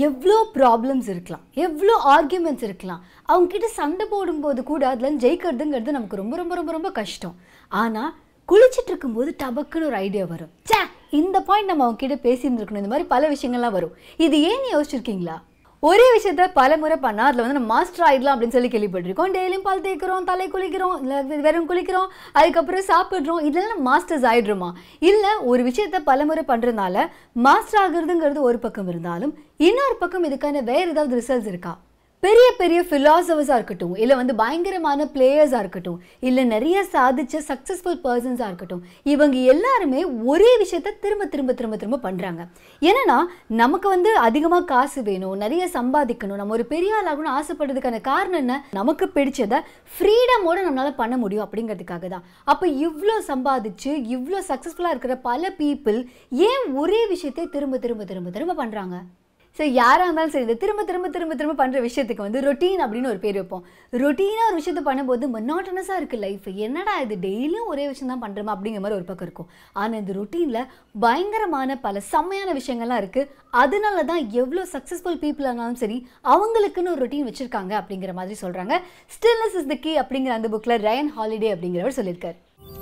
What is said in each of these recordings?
எவ்வளோ ப்ராப்ளம்ஸ் இருக்கலாம் எவ்வளோ ஆர்கியூமெண்ட்ஸ் இருக்கலாம் அவங்க கிட்ட சண்டை போடும்போது கூட அதில் ஜெயிக்கிறதுங்கிறது நமக்கு ரொம்ப ரொம்ப ரொம்ப ரொம்ப கஷ்டம் ஆனால் குளிச்சிட்டு இருக்கும்போது டபக்குன்னு ஒரு ஐடியா வரும் ச்சே இந்த பாயிண்ட் நம்ம அவங்க கிட்ட பேசியிருந்துருக்கணும் இந்த மாதிரி பல விஷயங்கள்லாம் வரும் இது ஏன் யோசிச்சிருக்கீங்களா ஒரே விஷயத்த பல முறை பண்ணால் அதில் வந்து நம்ம மாஸ்டர் ஆயிடலாம் அப்படின்னு சொல்லி கேள்விப்பட்டிருக்கோம் டெய்லியும் பால் தேய்க்கிறோம் தலை குளிக்கிறோம் இல்லை வெறும் குளிக்கிறோம் அதுக்கப்புறம் சாப்பிட்றோம் இதெல்லாம் மாஸ்டர்ஸ் ஆயிடுறோமா இல்லை ஒரு விஷயத்த பல முறை பண்ணுறதுனால மாஸ்டர் ஆகுறதுங்கிறது ஒரு பக்கம் இருந்தாலும் இன்னொரு பக்கம் இதுக்கான வேறு ஏதாவது ரிசல்ட்ஸ் இருக்கா பெரிய பெரிய ஃபிலாசபர்ஸாக இருக்கட்டும் இல்லை வந்து பயங்கரமான பிளேயர்ஸாக இருக்கட்டும் இல்லை நிறைய சாதிச்ச சக்ஸஸ்ஃபுல் பர்சன்ஸாக இருக்கட்டும் இவங்க எல்லாருமே ஒரே விஷயத்த திரும்ப திரும்ப திரும்ப திரும்ப பண்ணுறாங்க ஏன்னா நமக்கு வந்து அதிகமாக காசு வேணும் நிறைய சம்பாதிக்கணும் நம்ம ஒரு பெரிய ஆள் ஆகணும்னு ஆசைப்படுறதுக்கான காரணம் என்ன நமக்கு பிடிச்சதை ஃப்ரீடமோட நம்மளால் பண்ண முடியும் அப்படிங்கிறதுக்காக தான் அப்போ இவ்வளோ சம்பாதிச்சு இவ்வளோ சக்ஸஸ்ஃபுல்லாக இருக்கிற பல பீப்புள் ஏன் ஒரே விஷயத்தை திரும்ப திரும்ப திரும்ப திரும்ப பண்ணுறாங்க ஸோ யாராக இருந்தாலும் சரி இந்த திரும்ப திரும்ப திரும்ப திரும்ப பண்ணுற விஷயத்துக்கு வந்து ரொட்டீன் அப்படின்னு ஒரு பேர் வைப்போம் ரொட்டீனாக ஒரு விஷயத்த பண்ணும்போது மொனாட்டனஸாக இருக்குது லைஃப் என்னடா இது டெய்லியும் ஒரே விஷயம் தான் பண்ணுறோமா அப்படிங்கிற மாதிரி ஒரு பக்கம் இருக்கும் ஆனால் இந்த ரொட்டீனில் பயங்கரமான பல செம்மையான விஷயங்கள்லாம் இருக்குது அதனால தான் எவ்வளோ சக்ஸஸ்ஃபுல் பீப்புள் ஆனாலும் சரி அவங்களுக்குன்னு ஒரு ரொட்டீன் வச்சுருக்காங்க அப்படிங்கிற மாதிரி சொல்கிறாங்க ஸ்டில்னஸ் இஸ் த கீ அப்படிங்கிற அந்த புக்கில் ரயன் ஹாலிடே அப்படிங்கிறவர் சொல்லியிருக்காரு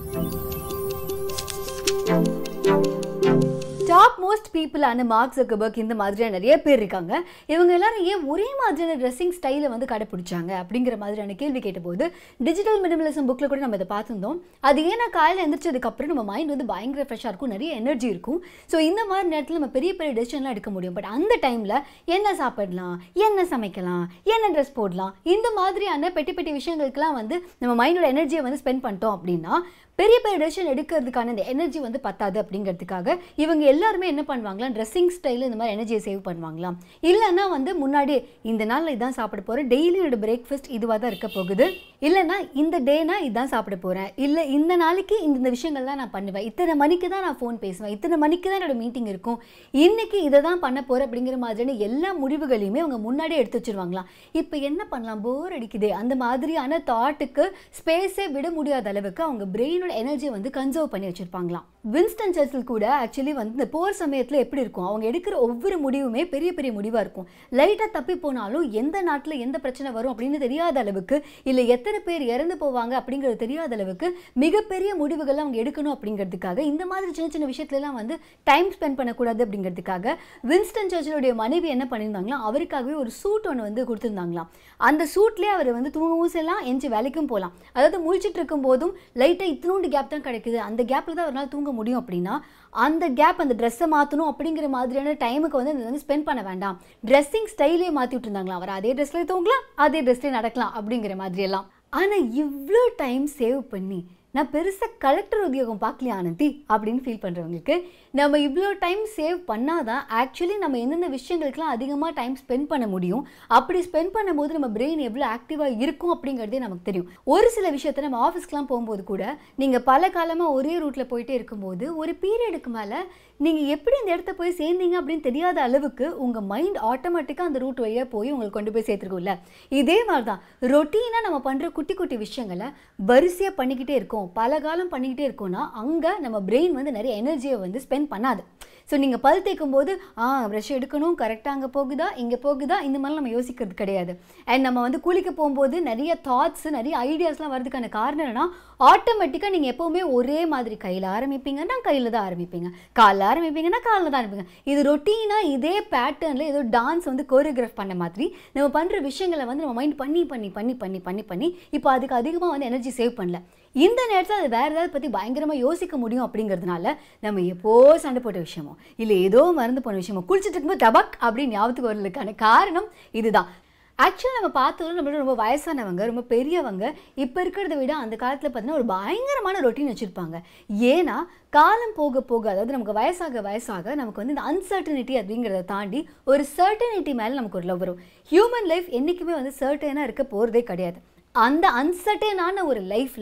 டாப் மோஸ்ட் பீப்புளான மார்க் ஜக்கபர்க் இந்த மாதிரியான நிறைய பேர் இருக்காங்க இவங்க எல்லாரும் ஏன் ஒரே மாதிரியான ட்ரெஸ்ஸிங் ஸ்டைலை வந்து கடைப்பிடிச்சாங்க அப்படிங்கிற மாதிரியான கேள்வி கேட்டபோது டிஜிட்டல் மினிமலிசம் புக்கில் கூட நம்ம இதை பார்த்துருந்தோம் அது ஏன்னா காலையில் எந்திரிச்சதுக்கப்புறம் நம்ம மைண்ட் வந்து பயங்கர ஃப்ரெஷ்ஷாக இருக்கும் நிறைய எனர்ஜி இருக்கும் ஸோ இந்த மாதிரி நேரத்தில் நம்ம பெரிய பெரிய டெசிஷன்லாம் எடுக்க முடியும் பட் அந்த டைமில் என்ன சாப்பிடலாம் என்ன சமைக்கலாம் என்ன ட்ரெஸ் போடலாம் இந்த மாதிரியான பெட்டி பெட்டி விஷயங்களுக்கெல்லாம் வந்து நம்ம மைண்டோட எனர்ஜியை வந்து ஸ்பெண்ட் பண்ணிட்டோம் அப்படின்னா பெரிய பெரிய டெசிஷன் எடுக்கிறதுக்கான இந்த எனர்ஜி வந்து பத்தாது அப்படிங்கிறதுக்காக இவங்க எல்லாருமே என்ன பண்ணுவாங்களாம் ட்ரெஸ்ஸிங் ஸ்டைலில் இந்த மாதிரி எனர்ஜியை சேவ் பண்ணுவாங்களாம் இல்லைன்னா வந்து முன்னாடியே இந்த நாளில் இதான் சாப்பிட போகிறேன் டெய்லி என்னோட பிரேக்ஃபாஸ்ட் இதுவாக தான் இருக்க போகுது இல்லைன்னா இந்த டேனா இதான் சாப்பிட போகிறேன் இல்லை இந்த நாளைக்கு இந்த இந்த விஷயங்கள்லாம் நான் பண்ணுவேன் இத்தனை மணிக்கு தான் நான் ஃபோன் பேசுவேன் இத்தனை மணிக்கு தான் என்னோட மீட்டிங் இருக்கும் இன்னைக்கு இதை தான் பண்ண போகிறேன் அப்படிங்கிற மாதிரியான எல்லா முடிவுகளையுமே அவங்க முன்னாடியே எடுத்து வச்சிருவாங்களாம் இப்போ என்ன பண்ணலாம் போர் அடிக்குதே அந்த மாதிரியான தாட்டுக்கு ஸ்பேஸே விட முடியாத அளவுக்கு அவங்க பிரெயினோட எனர்ஜியை வந்து கன்சர்வ் பண்ணி வச்சிருப்பாங்களாம் வின்ஸ்டன் சர்ச்சில் கூட ஆக்சுவலி வந்து இந்த போர் சமயத்தில் எப்படி இருக்கும் அவங்க எடுக்கிற ஒவ்வொரு முடிவுமே பெரிய பெரிய முடிவாக இருக்கும் லைட்டாக தப்பி போனாலும் எந்த நாட்டில் எந்த பிரச்சனை வரும் அப்படின்னு தெரியாத அளவுக்கு இல்லை எத்தனை பேர் இறந்து போவாங்க அப்படிங்கிறது தெரியாத அளவுக்கு மிகப்பெரிய முடிவுகள் அவங்க எடுக்கணும் அப்படிங்கிறதுக்காக இந்த மாதிரி சின்ன சின்ன விஷயத்துலலாம் வந்து டைம் ஸ்பெண்ட் பண்ணக்கூடாது அப்படிங்கிறதுக்காக வின்ஸ்டன் சர்ச்சிலுடைய மனைவி என்ன பண்ணியிருந்தாங்களாம் அவருக்காகவே ஒரு சூட் ஒன்று வந்து கொடுத்துருந்தாங்களாம் அந்த சூட்லேயே அவர் வந்து தூங்கவும் செல்லாம் எஞ்சி வேலைக்கும் போகலாம் அதாவது முழிச்சிட்டு இருக்கும் போதும் லைட்டாக இத்தினோண்டு கேப் தான் கிடைக்குது அந்த கேப்பில் தான் ஒரு நாள் தூங்க முடியும் அப்படின்னா அந்த கேப் அந்த ட்ரெஸ்ஸை மாற்றணும் அப்படிங்கிற மாதிரியான டைமுக்கு வந்து இது வந்து ஸ்பெண்ட் பண்ண வேண்டாம் ட்ரெஸ்ஸிங் ஸ்டைலே மாற்றி விட்டுருந்தாங்களாம் அவர் அதே ட்ரெஸ்லேயே தூங்கலாம் அதே ட்ரெஸ்லேயே நடக்கலாம் அப்படிங்கிற மாதிரியெல்லாம் ஆனால் இவ்வளோ டைம் சேவ் பண்ணி நான் பெருசாக கலெக்டர் உத்தியோகம் பார்க்கலையா ஆனந்தி அப்படின்னு ஃபீல் பண்ணுறவங்களுக்கு நம்ம இவ்வளோ டைம் சேவ் பண்ணாதான் ஆக்சுவலி நம்ம எந்தெந்த விஷயங்களுக்குலாம் அதிகமாக டைம் ஸ்பெண்ட் பண்ண முடியும் அப்படி ஸ்பெண்ட் பண்ணும்போது நம்ம பிரெயின் எவ்வளோ ஆக்டிவாக இருக்கும் அப்படிங்கிறதே நமக்கு தெரியும் ஒரு சில விஷயத்த நம்ம ஆஃபீஸ்க்குலாம் போகும்போது கூட நீங்கள் பல காலமாக ஒரே ரூட்டில் போயிட்டே இருக்கும்போது ஒரு பீரியடுக்கு மேலே நீங்கள் எப்படி இந்த இடத்த போய் சேர்ந்தீங்க அப்படின்னு தெரியாத அளவுக்கு உங்கள் மைண்ட் ஆட்டோமேட்டிக்காக அந்த ரூட் வழியாக போய் உங்களுக்கு கொண்டு போய் சேர்த்துருக்கும்ல இதே மாதிரி தான் ரொட்டீனாக நம்ம பண்ணுற குட்டி குட்டி விஷயங்களை வரிசையாக பண்ணிக்கிட்டே இருக்கோம் பல காலம் பண்ணிக்கிட்டே இருக்கோம்னா அங்கே நம்ம பிரெயின் வந்து நிறைய எனர்ஜியை வந்து ஸ்பெண்ட் பண்ணாது ஸோ நீங்கள் பல் தேய்க்கும் போது ஆ ப்ரஷ் எடுக்கணும் கரெக்டாக அங்கே போகுதா இங்கே போகுதா இந்த மாதிரிலாம் நம்ம யோசிக்கிறது கிடையாது அண்ட் நம்ம வந்து குளிக்க போகும்போது நிறைய தாட்ஸ் நிறைய ஐடியாஸ்லாம் வரதுக்கான காரணம் என்னன்னா ஆட்டோமேட்டிக்காக நீங்கள் எப்போவுமே ஒரே மாதிரி கையில் ஆரம்பிப்பீங்கன்னா கையில் தான் ஆரம்பிப்பீங்க காலில் ஆரம்பிப்பீங்கன்னா காலில் தான் ஆரம்பிப்பீங்க இது ரொட்டீனாக இதே பேட்டர்னில் ஏதோ டான்ஸ் வந்து கோரியோகிராஃப் பண்ண மாதிரி நம்ம பண்ணுற விஷயங்களை வந்து நம்ம மைண்ட் பண்ணி பண்ணி பண்ணி பண்ணி பண்ணி பண்ணி இப்போ அதுக்கு அதிகமாக வந்து எனர்ஜி சேவ் பண்ணல இந்த நேரத்தில் அது வேறு ஏதாவது பற்றி பயங்கரமாக யோசிக்க முடியும் அப்படிங்கிறதுனால நம்ம எப்போ சண்டை போட்ட விஷயமோ இல்லை ஏதோ மறந்து போன விஷயமோ குளிச்சுட்டு இருக்கும்போது டபக் அப்படின்னு ஞாபகத்துக்கு வரதுக்கான காரணம் இதுதான் ஆக்சுவலாக நம்ம பார்த்தோம் நம்மளோட ரொம்ப வயசானவங்க ரொம்ப பெரியவங்க இப்போ இருக்கிறத விட அந்த காலத்தில் பார்த்தீங்கன்னா ஒரு பயங்கரமான ரொட்டீன் வச்சுருப்பாங்க ஏன்னா காலம் போக போக அதாவது நமக்கு வயசாக வயசாக நமக்கு வந்து இந்த அன்சர்டனிட்டி அப்படிங்கிறத தாண்டி ஒரு சர்டனிட்டி மேலே நமக்கு ஒரு லவ் வரும் ஹியூமன் லைஃப் என்றைக்குமே வந்து சர்டனாக இருக்க போகிறதே கிடையாது அந்த அன்சர்டனான ஒரு லைஃப்பில்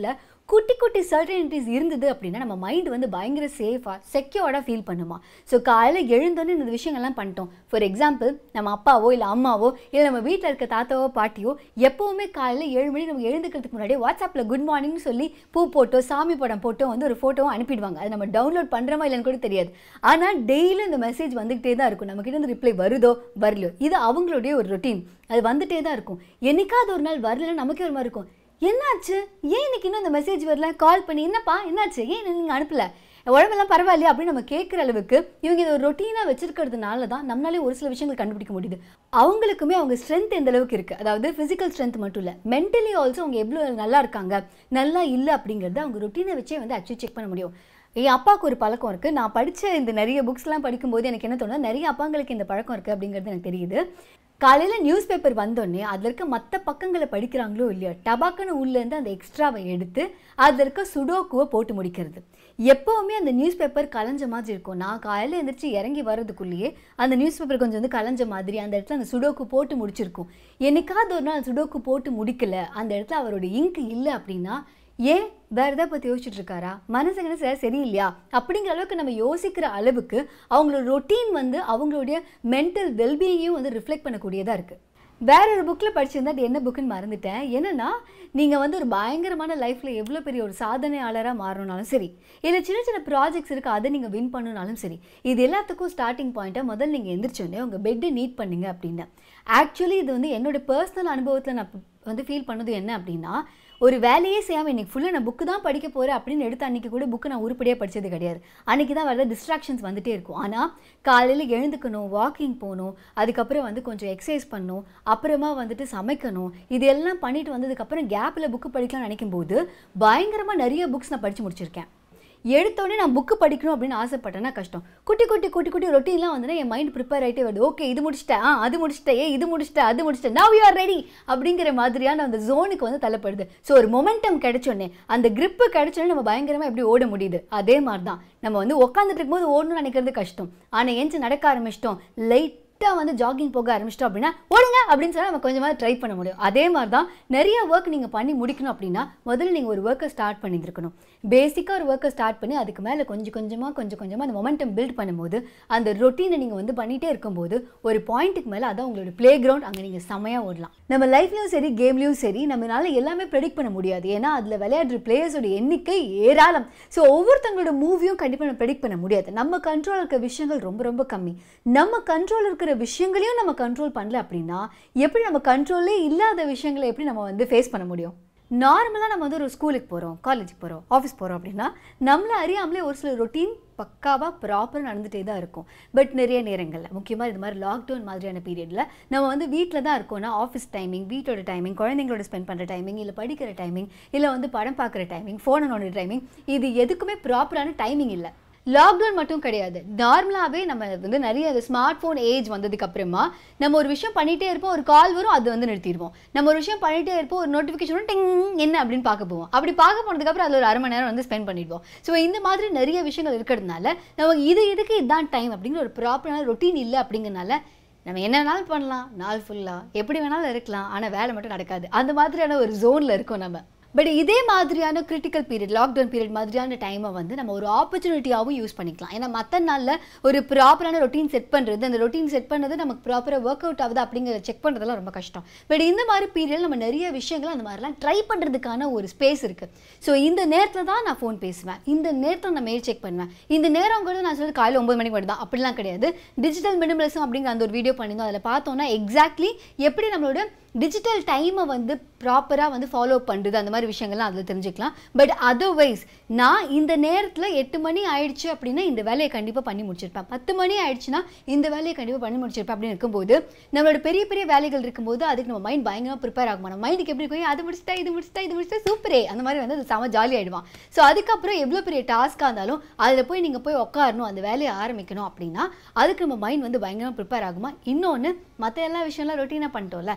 குட்டி குட்டி சர்டனிட்டிஸ் இருந்தது அப்படின்னா நம்ம மைண்ட் வந்து பயங்கர சேஃபாக செக்யூர்டாக ஃபீல் பண்ணுமா ஸோ காலையில் எழுந்தோன்னே இந்த விஷயங்கள்லாம் பண்ணிட்டோம் ஃபார் எக்ஸாம்பிள் நம்ம அப்பாவோ இல்லை அம்மாவோ இல்லை நம்ம வீட்டில் இருக்க தாத்தாவோ பாட்டியோ எப்போவுமே காலையில் ஏழு மணிக்கு நம்ம எழுந்துக்கிறதுக்கு முன்னாடி வாட்ஸ்அப்பில் குட் மார்னிங்னு சொல்லி பூ போட்டோ சாமி படம் போட்டோ வந்து ஒரு ஃபோட்டோவும் அனுப்பிடுவாங்க அது நம்ம டவுன்லோட் பண்ணுறோமா இல்லைன்னு கூட தெரியாது ஆனால் டெய்லி இந்த மெசேஜ் வந்துக்கிட்டே தான் இருக்கும் நம்மக்கிட்ட இருந்து ரிப்ளை வருதோ வரலையோ இது அவங்களுடைய ஒரு ரொட்டீன் அது வந்துட்டே தான் இருக்கும் என்னைக்காவது ஒரு நாள் வரலன்னா நமக்கே ஒரு மாதிரி இருக்கும் என்னாச்சு ஏன் இன்னைக்கு இன்னும் இந்த மெசேஜ் வரல கால் பண்ணி என்னப்பா என்னாச்சு ஏன் நீங்கள் அனுப்பல உடம்பெல்லாம் பரவாயில்லையா அப்படின்னு நம்ம கேட்குற அளவுக்கு இவங்க இதை ஒரு ரொட்டீனாக வச்சிருக்கிறதுனால தான் நம்மளாலே ஒரு சில விஷயங்கள் கண்டுபிடிக்க முடியுது அவங்களுக்குமே அவங்க ஸ்ட்ரென்த் எந்த அளவுக்கு இருக்குது அதாவது ஃபிசிக்கல் ஸ்ட்ரென்த் மட்டும் இல்லை மென்டலி ஆல்சோ அவங்க எவ்வளோ நல்லா இருக்காங்க நல்லா இல்லை அப்படிங்கிறத அவங்க ரொட்டீனை வச்சே வந்து ஆக்சுவலி செக் பண்ண முடியும் என் அப்பாவுக்கு ஒரு பழக்கம் இருக்குது நான் படித்த இந்த நிறைய புக்ஸ்லாம் படிக்கும்போது எனக்கு என்ன தோணுது நிறைய அப்பாங்களுக்கு இந்த பழக்கம் இருக்குது அப்படிங்கிறது எனக்கு தெரியுது காலையில் நியூஸ் பேப்பர் வந்தோடனே அதில் இருக்க மற்ற பக்கங்களை படிக்கிறாங்களோ இல்லையோ டபாக்குன்னு உள்ளேருந்து அந்த எக்ஸ்ட்ராவை எடுத்து அதில் இருக்க சுடோக்குவை போட்டு முடிக்கிறது எப்போவுமே அந்த நியூஸ் பேப்பர் கலைஞ்ச மாதிரி இருக்கும் நான் காலையில் எழுந்திரிச்சு இறங்கி வர்றதுக்குள்ளேயே அந்த நியூஸ் பேப்பர் கொஞ்சம் வந்து கலைஞ்ச மாதிரி அந்த இடத்துல அந்த சுடோக்கு போட்டு முடிச்சிருக்கும் என்னைக்காவது ஒரு நாள் சுடோக்கு போட்டு முடிக்கல அந்த இடத்துல அவரோட இங்க் இல்லை அப்படின்னா ஏன் வேற எதாவது பற்றி யோசிச்சுட்டு இருக்காரா மனசுக்கு என்ன சரி சரியில்லையா அப்படிங்கிற அளவுக்கு நம்ம யோசிக்கிற அளவுக்கு அவங்களோட ரொட்டீன் வந்து அவங்களுடைய மென்டல் வெல்பீயிங்கையும் வந்து ரிஃப்ளெக்ட் பண்ணக்கூடியதாக இருக்குது வேற ஒரு புக்கில் படிச்சிருந்தா அது என்ன புக்குன்னு மறந்துட்டேன் என்னன்னா நீங்கள் வந்து ஒரு பயங்கரமான லைஃப்பில் எவ்வளோ பெரிய ஒரு சாதனையாளராக மாறணும்னாலும் சரி இல்லை சின்ன சின்ன ப்ராஜெக்ட்ஸ் இருக்குது அதை நீங்கள் வின் பண்ணணும்னாலும் சரி இது எல்லாத்துக்கும் ஸ்டார்டிங் பாயிண்ட்டை முதல்ல நீங்கள் எந்திரிச்சோடனே உங்கள் பெட்டை நீட் பண்ணுங்க அப்படின்னு ஆக்சுவலி இது வந்து என்னோட பர்சனல் அனுபவத்தில் நான் வந்து ஃபீல் பண்ணது என்ன அப்படின்னா ஒரு வேலையே செய்யாமல் இன்னைக்கு ஃபுல்லாக நான் புக்கு தான் படிக்க போகிறேன் அப்படின்னு எடுத்து அன்றைக்கி கூட புக்கு நான் உருப்படியாக படித்தது கிடையாது அன்றைக்கி தான் வரத டிஸ்ட்ராக்ஷன்ஸ் வந்துட்டே இருக்கும் ஆனால் காலையில் எழுந்துக்கணும் வாக்கிங் போகணும் அதுக்கப்புறம் வந்து கொஞ்சம் எக்ஸசைஸ் பண்ணணும் அப்புறமா வந்துட்டு சமைக்கணும் இது எல்லாம் பண்ணிட்டு வந்ததுக்கப்புறம் கேப்பில் புக்கு படிக்கலாம்னு நினைக்கும் போது பயங்கரமாக நிறைய புக்ஸ் நான் படித்து முடிச்சிருக்கேன் எடுத்தோடனே நான் புக்கு படிக்கணும் அப்படின்னு ஆசைப்பட்டேன்னா கஷ்டம் குட்டி குட்டி குட்டி குட்டி ரொட்டீன்லாம் வந்துன்னா என் மைண்ட் ப்ரிப்பேர் ஆகிட்டே வருது ஓகே இது முடிச்சிட்டேன் ஆ அது முடிச்சிட்டேன் ஏ இது முடிச்சிட்டேன் அது முடிச்சிட்டேன் நவ் யூ ஆர் ரெடி அப்படிங்கிற மாதிரியான அந்த ஜோனுக்கு வந்து தள்ளப்படுது ஸோ ஒரு மொமெண்டம் கிடைச்சோடனே அந்த grip கிடைச்சோடனே நம்ம பயங்கரமாக எப்படி ஓட முடியுது அதே மாதிரி தான் நம்ம வந்து உட்காந்துட்டு இருக்கும்போது ஓடணும்னு நினைக்கிறது கஷ்டம் ஆனால் எஞ்சி நடக்க ஆரம்பிச்சிட்டோம் லைட் லைட்டாக வந்து ஜாகிங் போக ஆரம்பிச்சிட்டோம் அப்படின்னா ஓடுங்க அப்படின்னு சொன்னால் நம்ம கொஞ்சமாக ட்ரை பண்ண முடியும் அதே மாதிரி தான் நிறைய ஒர்க் நீங்கள் பண்ணி முடிக்கணும் அப்படின்னா முதல்ல நீங்கள் ஒரு ஒர்க்கை ஸ்டார்ட் பண்ணியிருக்கணும் பேசிக்காக ஒரு ஒர்க்கை ஸ்டார்ட் பண்ணி அதுக்கு மேலே கொஞ்சம் கொஞ்சமாக கொஞ்சம் கொஞ்சமாக அந்த மொமெண்டம் பில்ட் பண்ணும்போது அந்த ரொட்டீனை நீங்கள் வந்து பண்ணிகிட்டே இருக்கும்போது ஒரு பாயிண்ட்டுக்கு மேலே அதான் உங்களோட ப்ளே கிரவுண்ட் அங்கே நீங்கள் செமையாக ஓடலாம் நம்ம லைஃப்லையும் சரி கேம்லேயும் சரி நம்மளால எல்லாமே ப்ரெடிக்ட் பண்ண முடியாது ஏன்னா அதில் விளையாடுற பிளேயர்ஸோட எண்ணிக்கை ஏராளம் ஸோ ஒவ்வொருத்தங்களோட மூவியும் கண்டிப்பாக நம்ம ப்ரெடிக்ட் பண்ண முடியாது நம்ம கண்ட்ரோல் இருக்க விஷயங்கள் ரொம்ப ரொம்ப கம்மி நம்ம கண்ட்ரோல் இருக்கிற விஷயங்களையும் நம்ம கண்ட்ரோல் பண்ணல அப்படின்னா எப்படி நம்ம கண்ட்ரோலே இல்லாத விஷயங்களை எப்படி நம்ம வந்து ஃபேஸ் பண்ண முடியும் நார்மலாக நம்ம வந்து ஒரு ஸ்கூலுக்கு போகிறோம் காலேஜுக்கு போகிறோம் ஆஃபீஸ் போகிறோம் அப்படின்னா நம்மளை அறியாமலே ஒரு சில ரொட்டீன் பக்காவாக ப்ராப்பராக நடந்துகிட்டே தான் இருக்கும் பட் நிறைய நேரங்களில் முக்கியமாக இது மாதிரி லாக்டவுன் மாதிரியான பீரியடில் நம்ம வந்து வீட்டில் தான் இருக்கோம்னா ஆஃபீஸ் டைமிங் வீட்டோட டைமிங் குழந்தைங்களோட ஸ்பெண்ட் பண்ணுற டைமிங் இல்லை படிக்கிற டைமிங் இல்லை வந்து படம் பார்க்குற டைமிங் ஃபோனை நோண்டுற டைமிங் இது எதுக்குமே ப்ராப்பரான டைமிங் இல்லை லாக்டவுன் மட்டும் கிடையாது நார்மலாகவே நம்ம வந்து நிறைய அந்த ஸ்மார்ட் ஃபோன் ஏஜ் வந்ததுக்கு அப்புறமா நம்ம ஒரு விஷயம் பண்ணிகிட்டே இருப்போம் ஒரு கால் வரும் அது வந்து நிறுத்திடுவோம் நம்ம ஒரு விஷயம் பண்ணிகிட்டே இருப்போம் ஒரு நோட்டிஃபிகேஷன் வரும் டிங் என்ன அப்படின்னு பார்க்க போவோம் அப்படி பார்க்க போனதுக்கப்புறம் அதில் ஒரு அரை மணி நேரம் வந்து ஸ்பெண்ட் பண்ணிடுவோம் ஸோ இந்த மாதிரி நிறைய விஷயங்கள் இருக்கிறதுனால நமக்கு இது இதுக்கு இதுதான் டைம் அப்படிங்கிற ஒரு ப்ராப்பரான ரொட்டீன் இல்லை அப்படிங்கிறனால நம்ம என்ன வேணாலும் பண்ணலாம் நாள் ஃபுல்லாக எப்படி வேணாலும் இருக்கலாம் ஆனால் வேலை மட்டும் நடக்காது அந்த மாதிரியான ஒரு ஜோனில் இருக்கோம் நம்ம பட் இதே மாதிரியான கிரிட்டிக்கல் பீரியட் லாக்டவுன் பீரியட் மாதிரியான டைமை வந்து நம்ம ஒரு ஆப்பர்ச்சுனிட்டியாகவும் யூஸ் பண்ணிக்கலாம் ஏன்னா மற்ற நாளில் ஒரு ப்ராப்பரான ரொட்டீன் செட் பண்ணுறது அந்த ரொட்டீன் செட் பண்ணது நமக்கு ப்ராப்பராக ஒர்க் அவுட் ஆகுது அப்படிங்கிறத செக் பண்ணுறதுலாம் ரொம்ப கஷ்டம் பட் இந்த மாதிரி பீரியட் நம்ம நிறைய விஷயங்கள் அந்த மாதிரிலாம் ட்ரை பண்ணுறதுக்கான ஒரு ஸ்பேஸ் இருக்குது ஸோ இந்த நேரத்தில் தான் நான் ஃபோன் பேசுவேன் இந்த நேரத்தில் நான் மெயில் செக் பண்ணுவேன் இந்த நேரம் கூட நான் சொல்றது காலையில் ஒம்பது மணிக்கு மட்டும் தான் அப்படிலாம் கிடையாது டிஜிட்டல் மினிமலிசம் அப்படிங்கிற அந்த ஒரு வீடியோ பண்ணியிருந்தோம் அதில் பார்த்தோம்னா எக்ஸாக்ட்லி எப்படி நம்மளோட டிஜிட்டல் டைமை வந்து ப்ராப்பராக வந்து ஃபாலோ பண்ணுறது அந்த மாதிரி விஷயங்கள்லாம் அதில் தெரிஞ்சுக்கலாம் பட் அதர்வைஸ் நான் இந்த நேரத்தில் எட்டு மணி ஆயிடுச்சு அப்படின்னா இந்த வேலையை கண்டிப்பாக பண்ணி முடிச்சிருப்பேன் பத்து மணி ஆயிடுச்சுன்னா இந்த வேலையை கண்டிப்பாக பண்ணி முடிச்சிருப்பேன் அப்படின்னு இருக்கும்போது நம்மளோட பெரிய பெரிய வேலைகள் இருக்கும்போது அதுக்கு நம்ம மைண்ட் பயங்கரமாக ப்ரிப்பேர் ஆகும் நம்ம மைண்டுக்கு எப்படி இருக்கும் அது முடிச்சிட்டா இது முடிச்சிட்டா இது முடிச்சிட்டா சூப்பரே அந்த மாதிரி வந்து அது செம ஜாலி ஆயிடுவான் ஸோ அதுக்கப்புறம் எவ்வளோ பெரிய டாஸ்க்காக இருந்தாலும் அதில் போய் நீங்கள் போய் உட்காரணும் அந்த வேலையை ஆரம்பிக்கணும் அப்படின்னா அதுக்கு நம்ம மைண்ட் வந்து பயங்கரமாக ப்ரிப்பேர் ஆகுமா இன்னொன்று மற்ற எல்லா விஷயம்லாம் ரொட்டீனாக பண்ணிட்டோம்ல ஸோ அங்கே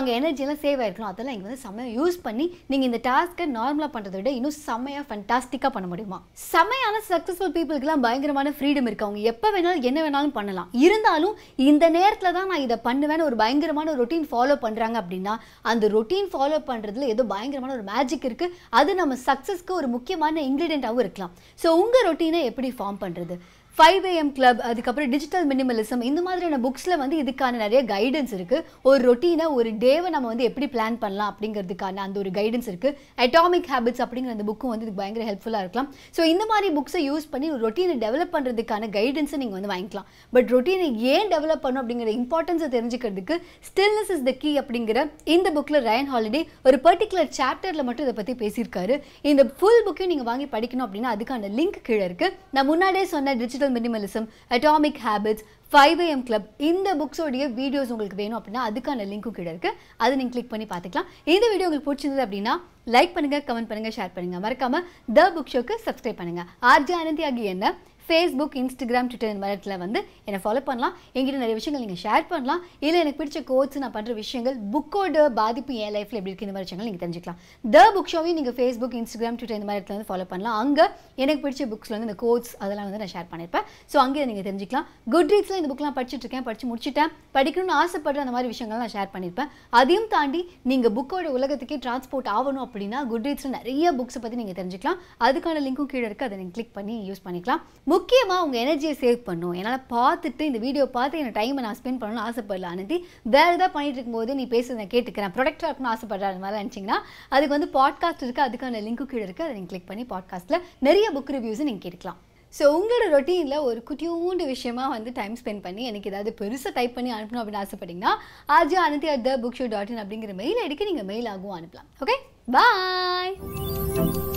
அங்கே எனர்ஜியெல்லாம் சேவ் ஆயிருக்கலாம் அதெல்லாம் இங்கே வந்து செம்மையாக யூஸ் பண்ணி நீங்கள் இந்த டாஸ்க்கை நார்மலாக பண்ணுறதை விட இன்னும் செம்மையாக ஃபண்டாஸ்டிக்காக பண்ண முடியுமா செம்மையான சக்ஸஸ்ஃபுல் பீப்புளுக்குலாம் பயங்கரமான ஃப்ரீடம் இருக்கு அவங்க எப்போ வேணாலும் என்ன வேணாலும் பண்ணலாம் இருந்தாலும் இந்த நேரத்தில் தான் நான் இதை பண்ணுவேன்னு ஒரு பயங்கரமான ரொட்டீன் ஃபாலோ பண்ணுறாங்க அப்படின்னா அந்த ரொட்டீன் ஃபாலோ பண்ணுறதுல ஏதோ பயங்கரமான ஒரு மேஜிக் இருக்குது அது நம்ம சக்ஸஸ்க்கு ஒரு முக்கியமான இன்க்ரீடியண்ட்டாகவும் இருக்கலாம் ஸோ உங்கள் ரொட்டீனை எப்படி ஃபார்ம் பண்ணுறது ஃபைவ் ஏஎம் கிளப் அதுக்கப்புறம் டிஜிட்டல் மினிமலிசம் இந்த மாதிரியான புக்ஸில் வந்து இதுக்கான நிறைய கைடன்ஸ் இருக்குது ஒரு ரொட்டீனை ஒரு டேவை நம்ம வந்து எப்படி பிளான் பண்ணலாம் அப்படிங்கிறதுக்கான அந்த ஒரு கைடன்ஸ் இருக்குது அட்டாமிக் ஹேபிட்ஸ் அப்படிங்கிற அந்த புக்கும் வந்து இதுக்கு பயங்கர ஹெல்ப்ஃபுல்லாக இருக்கலாம் ஸோ இந்த மாதிரி புக்ஸை யூஸ் பண்ணி ஒரு ரொட்டீனை டெவலப் பண்ணுறதுக்கான கைடன்ஸை நீங்கள் வந்து வாங்கிக்கலாம் பட் ரொட்டீனை ஏன் டெவலப் பண்ணும் அப்படிங்கிற இம்பார்ட்டன்ஸை தெரிஞ்சுக்கிறதுக்கு ஸ்டில்னஸ் இஸ் த கீ அப்படிங்கிற இந்த புக்கில் ரயன் ஹாலிடே ஒரு பர்டிகுலர் சாப்டரில் மட்டும் இதை பற்றி பேசியிருக்காரு இந்த ஃபுல் புக்கையும் நீங்கள் வாங்கி படிக்கணும் அப்படின்னா அதுக்கான லிங்க் கீழே இருக்குது நான் முன்னாடியே சொன்ன digital minimalism atomic habits five AM club இந்த புக்ஸோடைய வீடியோஸ் உங்களுக்கு வேணும் அப்படின்னா அதுக்கான லிங்க்கும் கீழே இருக்குது அதை நீங்கள் கிளிக் பண்ணி பார்த்துக்கலாம் இந்த வீடியோ உங்களுக்கு பிடிச்சிருந்தது அப்படின்னா லைக் பண்ணுங்க கமெண்ட் பண்ணுங்க ஷேர் பண்ணுங்க மறக்காம த புக் ஷோக்கு சப்ஸ்கிரைப் பண்ணுங்க ஆர்ஜி ஆனந்தி ஆகிய என்ன ஃபேஸ்புக் இன்ஸ்டாகிராம் ட்விட்டர் இந்த மாதிரி வந்து என்னை ஃபாலோ பண்ணலாம் என்கிட்ட நிறைய விஷயங்கள் நீங்கள் ஷேர் பண்ணலாம் இல்லை எனக்கு பிடிச்ச கோட்ஸ் நான் பண்ணுற விஷயங்கள் புக்கோட பாதிப்பு என் லைஃப்பில் எப்படி இருக்குது இந்த மாதிரி விஷயங்கள் நீங்கள் தெரிஞ்சுக்கலாம் த புக் ஷோவையும் நீங்கள் ஃபேஸ்புக் இன்ஸ்டாகிராம் ட்விட்டர் இந்த மாதிரி இடத்துல வந்து ஃபாலோ பண்ணலாம் அங்கே எனக்கு பிடிச்ச புக்ஸில் வந்து இந்த கோட்ஸ் அதெல்லாம் வந்து நான் ஷேர் பண்ணியிருப்பேன் ஸோ அங்கே நீங்கள் தெரிஞ்சுக்கலாம் குட் ரீட்ஸில் இந்த புக்லாம் படிச்சுட்டு இருக்கேன் படித்து முடிச்சுட்டேன் படிக்கணும்னு ஆசைப்படுற அந்த மாதிரி விஷயங்கள் நான் ஷேர் பண்ணியிருப்பேன் அதையும் தாண்டி நீங்கள் புக்கோட உலகத்துக்கே டிரான்ஸ்போர்ட் ஆகணும் அப்படின்னா குட் ரீட்ஸில் நிறைய புக்ஸை பற்றி நீங்கள் தெரிஞ்சுக்கலாம் அதுக்கான லிங்க்கும் கீழே இருக்குது அதை நீங்கள் கிளிக் பண்ணி யூஸ் பண்ணிக்கலாம் முக்கியமாக உங்கள் எனர்ஜியை சேவ் பண்ணும் என்னால் பார்த்துட்டு இந்த வீடியோ பார்த்து என் டைமை நான் ஸ்பெண்ட் பண்ணணும்னு ஆசைப்படல அனந்தி வேறு ஏதாவது பண்ணிட்டு இருக்கும்போது நீ பேசுறதை நான் கேட்டுக்கிறேன் ப்ரொடக்டாக இருக்கணும்னு ஆசைப்படுற அந்த மாதிரி நினச்சிங்கன்னா அதுக்கு வந்து பாட்காஸ்ட் இருக்குது அதுக்கான லிங்க்கு கீழே இருக்குது அதை நீங்கள் கிளிக் பண்ணி பாட்காஸ்ட்டில் நிறைய புக் ரிவ்யூஸை நீங்கள் கேட்கலாம் ஸோ உங்களோட ரொட்டீனில் ஒரு குட்டியூண்டு விஷயமா வந்து டைம் ஸ்பெண்ட் பண்ணி எனக்கு ஏதாவது பெருசாக டைப் பண்ணி அனுப்பணும் அப்படின்னு ஆசைப்பட்டீங்கன்னா RJ Ananthi at the book show dot in அப்படிங்கிற மெயில் ஐடிக்கு நீங்கள் மெயில் ஆகும் அனுப்பலாம் ஓகே பாய்